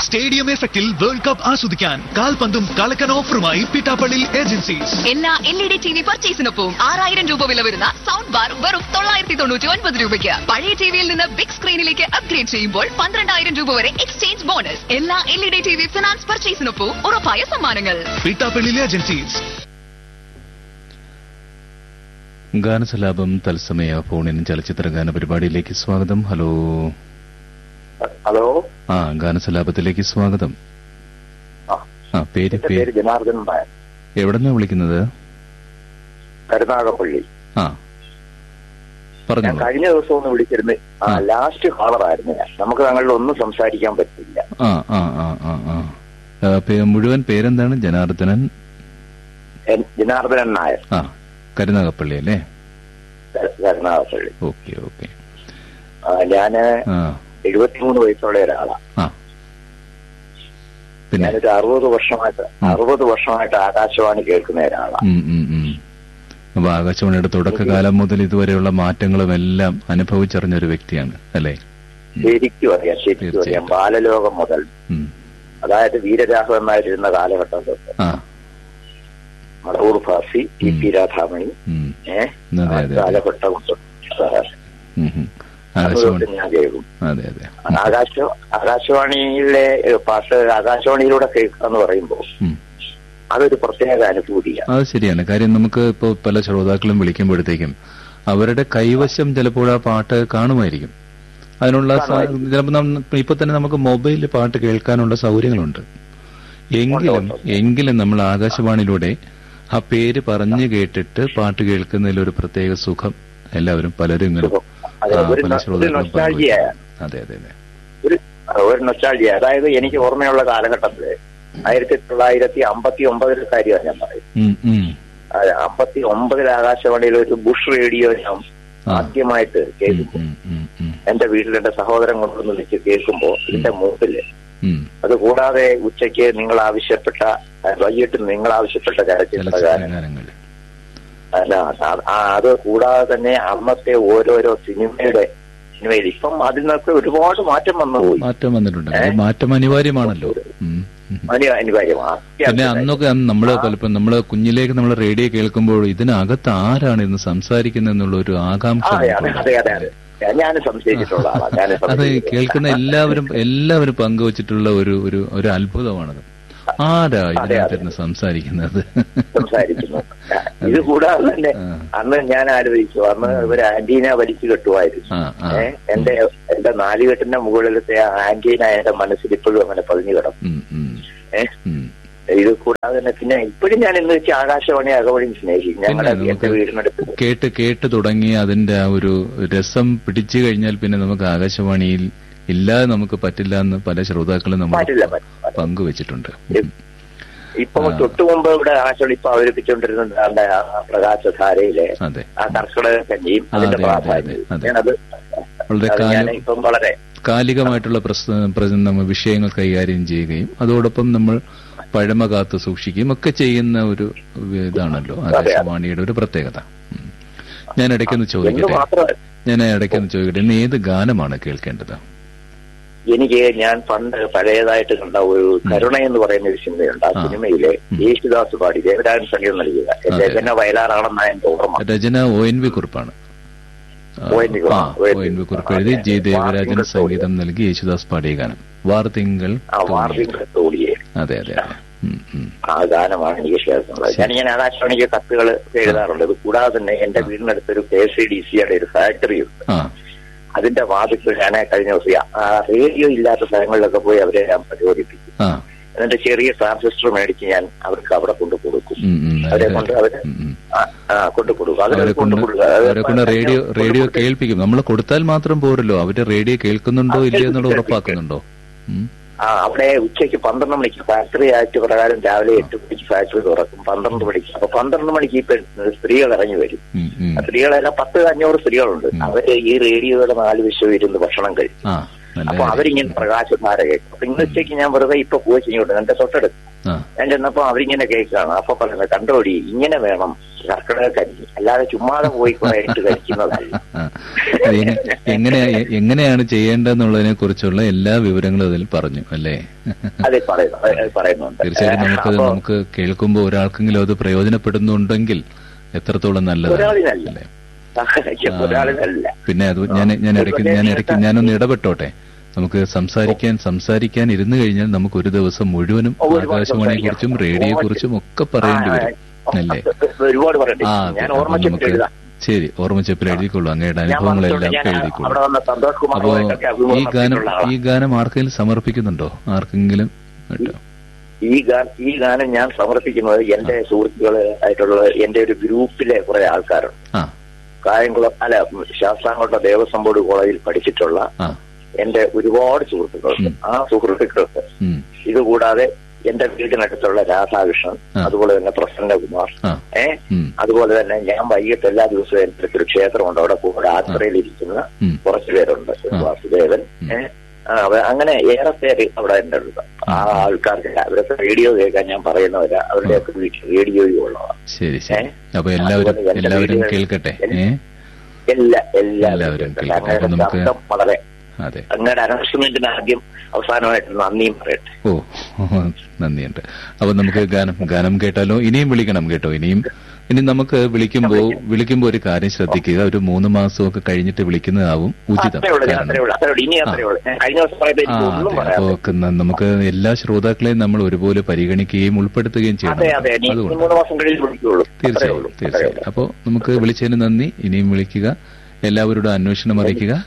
Stadium എഫക്റ്റിൽ World Cup ആസ്വദിക്കാൻ കാൽപന്തും കളക്കൻ ഓഫറുമായി പിട്ടാപ്പള്ളി ഏജൻസീസ് എല്ലാ L E D T V പർച്ചേസിനൊപ്പം ആറായിരം രൂപ വില വരുന്ന സൗണ്ട് ബാർ വെറും തൊള്ളായിരത്തി തൊണ്ണൂറ്റി ഒൻപത് രൂപയ്ക്ക് പഴയ ടിവിയിൽ നിന്ന് ബിഗ് സ്ക്രീനിലേക്ക് അപ്ഗ്രേഡ് ചെയ്യുമ്പോൾ പന്ത്രണ്ടായിരം രൂപ വരെ എക്സ്ചേഞ്ച് ബോണസ് എല്ലാ L E D T V finance പർച്ചേസിനൊപ്പം ഉറപ്പായ സമ്മാനങ്ങൾ പിട്ടാപ്പള്ളി ഏജൻസീസ് ഗാനസലാപം തത്സമയ ഫോണിൻ ചലച്ചിത്ര ഗാന പരിപാടിയിലേക്ക് സ്വാഗതം ഹലോ ഹലോ ആ ഗാനസലാപത്തിലേക്ക് സ്വാഗതം ആ. ആ പേര് എന്റെ പേര് പേര് ജനാർദ്ദൻ നായർ എവിടെന്നാ വിളിക്കുന്നത് കരുനാഗപ്പള്ളി ആ ഞാൻ പറഞ്ഞോളൂ കഴിഞ്ഞ ദിവസം ഒന്ന് വിളിച്ചിരുന്നു ആ ആ. ലാസ്റ്റ് കളറായിരുന്നു ഞാൻ നമുക്ക് തങ്ങളിൽ ഒന്നും സംസാരിക്കാൻ പറ്റില്ല ആ ആ ആ ആ ആ ആ, പേ- മുഴുവൻ പേരെന്താണ് ജനാർദ്ദനൻ എൻ- ജനാർദ്ദനൻ നായർ ആ കരുനാഗപ്പള്ളി അല്ലേ ക- കരുനാഗപ്പള്ളി ഓക്കെ ഓക്കെ ആ, ഞാന് ആ എഴുപത്തിമൂന്ന് വയസ്സുള്ള ഒരാളാണ് ആ പിന്നെ ഞാനൊരു അറുപത് വർഷമായിട്ട് അറുപത് വർഷമായിട്ട് ആകാശവാണി കേൾക്കുന്ന ഒരാളാണ് ഉം, ഉം, ഉം. അപ്പൊ ആകാശവാണിയുടെ തുടക്കകാലം മുതൽ ഇതുവരെയുള്ള മാറ്റങ്ങളും എല്ലാം അനുഭവിച്ചറിഞ്ഞ ഒരു വ്യക്തിയാണ് അല്ലേ ശരിക്കും അറിയാം ശരിക്കും അറിയാം തീർച്ചയായിട്ടും. ബാലലോകം മുതൽ ഉം. അതായത് വീരരാഘവന്മാരിരുന്ന കാലഘട്ടം തൊട്ട് ആ മടവൂർ ഫാസി ടി പി രാധാമണി ഉം. ഏഹ് അതെ അതെ അതെ കാലഘട്ടം തൊട്ട് ഉം, ഉം. അതുകൊണ്ട് ആകാശവാണി ഞാൻ കേൾക്കും അതെ അതെ ആകാശ ആകാശവാണിയിലെ ഏഹ്, പാട്ട് ആകാശവാണിയിലൂടെ കേൾക്കുക എന്ന് പറയുമ്പോൾ ഉം. അതൊരു പ്രത്യേക അനുഭൂതിയാണ് അത് ശരിയാണ് കാര്യം നമുക്ക് ഇപ്പോൾ പല ശ്രോതാക്കളും വിളിക്കുമ്പോഴത്തേക്കും അവരുടെ കൈവശം ചിലപ്പോൾ ആ പാട്ട് കാണുമായിരിക്കും അതിനുള്ള സ- ചിലപ്പോൾ നം- ഇപ്പൊ തന്നെ നമുക്ക് മൊബൈലിൽ പാട്ട് കേൾക്കാനുള്ള സൗകര്യങ്ങളുണ്ട് എങ്കിലും എങ്കിലും നമ്മൾ ആകാശവാണിയിലൂടെ ആ പേര് പറഞ്ഞു കേട്ടിട്ട് പാട്ട് കേൾക്കുന്നതിൽ ഒരു പ്രത്യേക സുഖം എല്ലാവരും പലരും ഇങ്ങനെ സുഖം. അതെ, ആ, ഒരു പല നൊ- ഒരു ശ്രോതാക്കളും nostalgia പങ്കുവയ്ക്കുന്നു. അതെ അതെ അതെ ഒരു ഒരു നൊസ്റ്റാൾജിയ അതായത് എനിക്ക് ഓർമ്മയുള്ള കാലഘട്ടത്തില് ആയിരത്തി തൊള്ളായിരത്തി അമ്പത്തി ഒമ്പതിലെ കാര്യമാണ് ഞാൻ പറയുന്നത് ഉം, ഉം. അമ്പത്തി ഒമ്പതിൽ ആകാശവാണിയിൽ ഒരു ബുഷ് റേഡിയോ ഞാൻ ആ. ആദ്യമായിട്ട് ഉം, കേൾക്കും ഉം, ഉം, ഉം, എന്റെ വീട്ടിൽ എന്റെ സഹോദരൻ കൊണ്ടുവന്ന് വെച്ച് കേൾക്കുമ്പോൾ ഇതിന്റെ മൂട്ടില് ഉം. അത് കൂടാതെ ഉച്ചയ്ക്ക് നിങ്ങൾ ആവശ്യപ്പെട്ട ആ, വൈകിട്ട് നിങ്ങൾ ആവശ്യപ്പെട്ട ചലച്ചിത്ര ചലച്ചിത്ര ഗാനം ഗാനങ്ങൾ അല്ല ആ- ആ, അത് കൂടാതെ തന്നെ അന്നത്തെ ഓരോരോ സിനിമയുടെ സിനിമയിൽ ഇപ്പം അതിൽ നിന്നൊക്കെ ഒരുപാട് മാറ്റം വന്നു പോയി മാറ്റം വന്നിട്ടുണ്ട് അത് മാറ്റം അനിവാര്യമാണല്ലോ ഉം, ഉം. അനി- അനിവാര്യമാണ് പിന്നെ അന്നൊക്കെ അന്ന് നമ്മള് പലപ്പോൾ നമ്മള് കുഞ്ഞിലേക്ക് നമ്മൾ റേഡിയോ കേൾക്കുമ്പോൾ ഇതിനകത്ത് ആരാണ് ഇന്ന് സംസാരിക്കുന്നത് എന്നുള്ള ഒരു ആകാംക്ഷ അതെ അതെ നമുക്കുണ്ട്. അതെ അതെ അതെ ഞാൻ സംശയിച്ചിട്ടുള്ള ആളാണ് ഞാൻ അത് കേൾക്കുന്ന എല്ലാവരും എല്ലാവരും പങ്കുവച്ചിട്ടുള്ള ഒരു ഒരു ഒരു അത്ഭുതമാണത് ആരാ ഇതിനകത്തിരുന്ന് സംസാരിക്കുന്നത് സംസാരിക്കുന്നു ഇത് കൂടാതെ തന്നെ ആ. അന്ന് ഞാൻ ആലോചിച്ചു അന്ന് ഒരു ആന്റീന വലിച്ചു കെട്ടുമായിരുന്നു ആ, ആ. ഏ, എന്റെ എന്റെ നാലുകെട്ടിന്റെ മുകളിലത്തെ ആ ആന്റീന എന്റെ മനസ്സിൽ ഇപ്പോഴും അങ്ങനെ പതിഞ്ഞു കിടക്കും ഉം, ഉം, ഏ, ഉം. ഇത് കൂടാതെ തന്നെ പിന്നെ ഇപ്പോഴും ഞാൻ ഇന്ന് വെച്ച് ആകാശവാണി അകവഴിയും സ്നേഹിക്കും ഞങ്ങളുടെ പിന്നെ എന്റെ വീടിനടുത്ത് കേട്ട് കേട്ട് തുടങ്ങി അതിന്റെ ആ ഒരു രസം പിടിച്ചു കഴിഞ്ഞാൽ പിന്നെ നമുക്ക് ആകാശവാണിയിൽ ഇല്ലാതെ നമുക്ക് പറ്റില്ല എന്ന് പല ശ്രോതാക്കളും നമ്മൾ പറ്റില്ല പറ്റില്ല പങ്കുവച്ചിട്ടുണ്ട് ഇപ്പൊ ആ. തൊട്ടു മുമ്പ് ഇവിടെ ആകാശവാണി ഇപ്പൊ അവതരിപ്പിച്ചുകൊണ്ടിരുന്നത് ആളുടെ ആ പ്രകാശധാരയിലെ അതെ ആ കർക്കിടക കഞ്ഞിയും അതിന്റെ അതെ, അതെ, പ്രാധാന്യം അതെ, അതെ. ഞാനത് വളരെ അത് ഞാൻ കാലം ഇപ്പം വളരെ കാലികമായിട്ടുള്ള പ്രശ്ന പ്ര- നമ്മ വിഷയങ്ങൾ കൈകാര്യം ചെയ്യുകയും അതോടൊപ്പം നമ്മൾ പഴമ കാത്തു സൂക്ഷിക്കുകയും ഒക്കെ ചെയ്യുന്ന ഒരു ഇതാണല്ലോ ആകാശവാണിയുടെ ഒരു പ്രത്യേകത ഉം. ഞാൻ ഇടയ്ക്കൊന്ന് എന്ന് ചോദിക്കട്ടെ മാത്രമല്ല ഞാൻ ഇടയ്ക്കൊന്ന് ചോദിക്കട്ടെ ഇന്ന് ഏത് ഗാനമാണ് കേൾക്കേണ്ടത് എനിക്ക് ഞാൻ പണ്ട് പഴയതായിട്ട് കണ്ട ഒരു കരുണ എന്ന് പറയുന്ന ഒരു സിനിമയുണ്ട് ആ ആ. സിനിമയിലെ ഉം. യേശുദാസ് പാടി ദേവരാജൻ സംഗീതം നൽകുക അതെ. രചന വയലാറാണെന്ന എന്റെ ഓർമ്മ രചന ഒ എൻ വി കുറിപ്പാണ് ആ, ഒ. എൻ. വി. കുറുപ്പ്. ആ, ഒ എൻ വി കുറിപ്പ് എഴുതി ജെ ദേവരാജൻ സംഗീതം നൽകി യേശുദാസ് പാടിയ ഗാനം വാർത്തിങ്കൾ ആ വാർഷിക തോടിയെ അതെ അതെ അതെ ഉം, ഉം. ആ ഗാനമാണ് എനിക്ക് ശേഷമുള്ളത് ഞാൻ ഇങ്ങനെ ആകാശവാണിക്ക് കത്തുകൾ എഴുതാറുണ്ട് ഇത് കൂടാതെ തന്നെ എന്റെ വീടിനടുത്തൊരു കെ സി ഡി സിയുടെ ഒരു ഫാക്ടറി ഉണ്ട് ആ അതിന്റെ വാതിൽ ഞാൻ കഴിഞ്ഞ ദിവസം ആ റേഡിയോ ഇല്ലാത്ത സ്ഥലങ്ങളിലൊക്കെ പോയി അവരെ ഞാൻ പ്രചോദിപ്പിക്കും ആ എന്നിട്ട് ചെറിയ ട്രാൻസിസ്റ്റർ മേടിച്ച് ഞാൻ അവർക്ക് അവിടെ കൊണ്ടു കൊടുക്കും ഉം, ഉം, അവരെ അതെ, കൊണ്ട് അതെ. അവര് ഉം, ഉം. ആ, ആ, കൊണ്ടു കൊടുക്കും അവരെ അവരെ കൊണ്ട് കൊണ്ടു കൊടുക്കുക അത് അവരെ കൊണ്ട് റേഡിയോ കൊണ്ടു റേഡിയോ കൊടുക്കും. കേൾപ്പിക്കും നമ്മൾ കൊടുത്താൽ മാത്രം പോരല്ലോ അവര് റേഡിയോ കേൾക്കുന്നുണ്ടോ ആ, ഇല്ലയോ എന്നുള്ളത് കേൾപ്പിക്കും. ഉറപ്പാക്കുന്നുണ്ടോ ഉം. ആ അവിടെ ഉച്ചയ്ക്ക് പന്ത്രണ്ട് മണിക്ക് ഫാക്ടറി ആക്ട് പ്രകാരം രാവിലെ എട്ട് മണിക്ക് ഫാക്ടറി തുറക്കും പന്ത്രണ്ട് മണിക്ക് അപ്പൊ പന്ത്രണ്ട് മണിക്ക് ഇപ്പൊ സ്ത്രീകൾ ഇറങ്ങി വരും ഉം, ഉം. ആ സ്ത്രീകളെല്ലാം പത്ത് അഞ്ഞൂറ് സ്ത്രീകളുണ്ട് ഉം. അവര് ഈ റേഡിയോയുടെ നാല് വിഷയം ഇരുന്ന് ഭക്ഷണം കഴിക്കും ആ നല്ല അപ്പൊ കാര്യം. അവരിങ്ങനെ പ്രകാശധാര കേൾക്കും അപ്പൊ ഇന്ന് ഉച്ചയ്ക്ക് ഞാൻ വെറുതെ ഇപ്പൊ പോയി ചെയ്യോട്ട് എന്റെ തൊട്ടടുത്ത് ആ ഞാൻ ചെന്നപ്പോ അവരിങ്ങനെ കേൾക്കാണ് അപ്പൊ പറയുന്നത് കണ്ടോടി ഇങ്ങനെ വേണം ശർക്കര കഞ്ഞി അല്ലാതെ ചുമ്മാതെ പോയി ഇട്ട് കഴിക്കുന്നതല്ല ആ. അത് എങ്ങ- എങ്ങനെയാ എ- എങ്ങനെയാണ് ചെയ്യേണ്ടതെന്നുള്ളതിനെ കുറിച്ചുള്ള എല്ലാ വിവരങ്ങളും അതിൽ പറഞ്ഞു അല്ലേ അത് പറയുന്നു അത് പറയുന്നുണ്ട് തീർച്ചയായിട്ടും നമുക്ക് അപ്പൊ നമുക്ക് കേൾക്കുമ്പോൾ ഒരാൾക്കെങ്കിലും അത് പ്രയോജനപ്പെടുന്നുണ്ടെങ്കിൽ എത്രത്തോളം നല്ലതാണ് ഒരാളിനല്ല. അല്ലേ ഒരാളിനല്ല പിന്നെ അത് ഞാൻ ഞാൻ ഇടയ്ക്ക് ഞാൻ ഇടയ്ക്ക് ഞാനൊന്ന് ഇടപെട്ടോട്ടെ നമുക്ക് സംസാരിക്കാൻ സംസാരിക്കാൻ ഇരുന്നു കഴിഞ്ഞാൽ നമുക്ക് ഒരു ദിവസം മുഴുവനും ഒരുപാട് ആകാശവാണിയെ കുറിച്ചും സംസാരിക്കാം. റേഡിയോയെ കുറിച്ചും ഒക്കെ പറയേണ്ടി വരും അല്ലേ ഒരുപാട് പറയട്ടെ ആ ഞാൻ അപ്പൊ ഓർമ്മ നമുക്ക് എഴുതാം ശരി ഓർമ്മച്ചപ്പിൽ എഴുതിക്കൊള്ളൂ അങ്ങയുടെ ഞാൻ അനുഭവങ്ങളെല്ലാം പറഞ്ഞിട്ടുണ്ട്, ഞാൻ എഴുതിക്കൊള്ളൂ അവിടെ വന്ന സന്തോഷ് അപ്പോ കുമാറുമായിട്ടൊക്കെ ഈ ഗാനം അഭിമുഖം നടത്തിയിട്ടുള്ള ഈ ഗാനം ആർക്കെങ്കിലും സമർപ്പിക്കുന്നുണ്ടോ ആർക്കെങ്കിലും കേട്ടോ ഈ ഗാനം ഈ ഗാനം ഞാൻ സമർപ്പിക്കുന്നത് എന്റെ സുഹൃത്തുക്കള് ആയിട്ടുള്ള എന്റെ ഒരു ഗ്രൂപ്പിലെ കുറെ ആൾക്കാരുണ്ട് ആ കായംകുളം അല്ല ശാസ്താംകോട്ട ദേവസ്വം ബോർഡ് കോളേജിൽ പഠിച്ചിട്ടുള്ള ആ എന്റെ ഒരുപാട് സുഹൃത്തുക്കളുണ്ട് ഉം. ആ സുഹൃത്തുക്കൾക്ക് ഉം ഇതുകൂടാതെ എന്റെ വീടിനടുത്തുള്ള രാധാകൃഷ്ണൻ ആ. അതുപോലെ തന്നെ പ്രസന്നകുമാർ ആ ഏ ഉം അതുപോലെ തന്നെ ഞാൻ വൈകിട്ട് എല്ലാ ദിവസവും എന്റെ അടുത്തൊരു ക്ഷേത്രമുണ്ട് അവിടെ കൂടെ ആശ്രയിലിരിക്കുന്ന ഉം കുറച്ചു പേരുണ്ട് ആ. വാസുദേവൻ ഉം. ഏ ആ, അവ- അങ്ങനെ ഏറെ പേര് അവിടെ എന്റെ അടുത്ത് ആ ആൾക്കാർക്ക് അവരൊക്കെ റേഡിയോ കേൾക്കാൻ ഞാൻ പറയുന്നവരാ അവരുടെയൊക്കെ വീട്ടിൽ റേഡിയോയും ഉള്ളതാണ് ശരി ശരി ഏ? അപ്പൊ എല്ലാവരും അതുപോലെ എന്റെ എല്ലാവരും വീഡിയോ- കേൾക്കട്ടെ ഏ എല്ലാ എല്ലാവരും എല്ലാവരും കേൾക്കും. അപ്പൊ അങ്ങയുടെ നമുക്ക് ശബ്ദം വളരെ അതെ അങ്ങയുടെ അനൗൺസ്മെന്റിന് ആദ്യം അവസാനമായിട്ട് നന്ദിയും പറയട്ടെ ഓ നന്ദിയുണ്ട് അപ്പൊ നമുക്ക് ഗാനം ഗാനം കേട്ടാലോ ഇനിയും വിളിക്കണം കേട്ടോ ഇനിയും ഇനി നമുക്ക് വിളിക്കുമ്പോ വിളിക്കുമ്പോ ഒരു കാര്യം ശ്രദ്ധിക്കുക ഒരു മൂന്ന് മാസമൊക്കെ കഴിഞ്ഞിട്ട് വിളിക്കുന്നതാവും ഉചിതം അത്രേ ഉള്ളൂ ഞാൻ അത്രേ കാരണം ഉള്ളൂ അത്രേ ഉള്ളൂ ഇനി അത്രേ ഉള്ളൂ ഞാൻ കഴിഞ്ഞ ദിവസം പറയുമ്പോൾ ആ എനിക്ക് ഒന്നും അതെ പറയാം അപ്പോ ഒക്കെ ന- നമുക്ക് എല്ലാ ശ്രോതാക്കളെയും നമ്മൾ ഒരുപോലെ പരിഗണിക്കുകയും ഉൾപ്പെടുത്തുകയും ചെയ്യണം അതെ അതെ ഇനി അതുകൊണ്ട് മൂന്ന് മാസം കഴിഞ്ഞ് വിളിക്കുള്ളൂ അത്രേ തീർച്ചയായും ഉള്ളൂ അത്രേ തീർച്ചയായും ഉള്ളൂ അപ്പോ നമുക്ക് വിളിച്ചതിന് നന്ദി ഇനിയും വിളിക്കുക എല്ലാവരോടും അന്വേഷണം അറിയിക്കുക